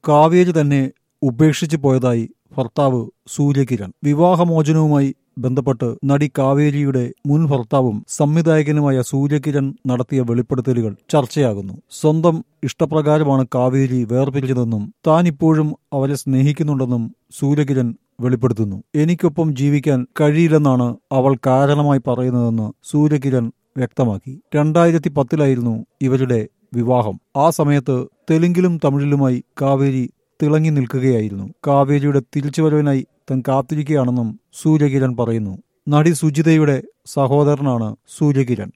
കാവേരി തന്നെ ഉപേക്ഷിച്ചു പോയതായി ഭർത്താവ് സൂര്യകിരൺ വിവാഹമോചനവുമായി ബന്ധപ്പെട്ട് നടി കാവേരിയുടെ മുൻ ഭർത്താവും സംവിധായകനുമായ സൂര്യകിരൺ നടത്തിയ വെളിപ്പെടുത്തലുകൾ ചർച്ചയാകുന്നു സ്വന്തം ഇഷ്ടപ്രകാരമാണ് കാവേരി വേർപിരിഞ്ഞതെന്നും താൻ ഇപ്പോഴും അവരെ സ്നേഹിക്കുന്നുണ്ടെന്നും സൂര്യകിരൺ വെളിപ്പെടുത്തുന്നു എനിക്കൊപ്പം ജീവിക്കാൻ കഴിയില്ലെന്നാണ് അവൾ കാരണമായി പറയുന്നതെന്ന് സൂര്യകിരൺ വ്യക്തമാക്കി രണ്ടായിരത്തി പത്തിലായിരുന്നു ഇവരുടെ വിവാഹം ആ സമയത്ത് തെലുങ്കിലും തമിഴിലുമായി കാവേരി തിളങ്ങി നിൽക്കുകയായിരുന്നു കാവേരിയുടെ തിരിച്ചുവരവിനായി താൻ കാത്തിരിക്കുകയാണെന്നും സൂര്യകിരൺ പറയുന്നു നടി സുജിതയുടെ സഹോദരനാണ് സൂര്യകിരൺ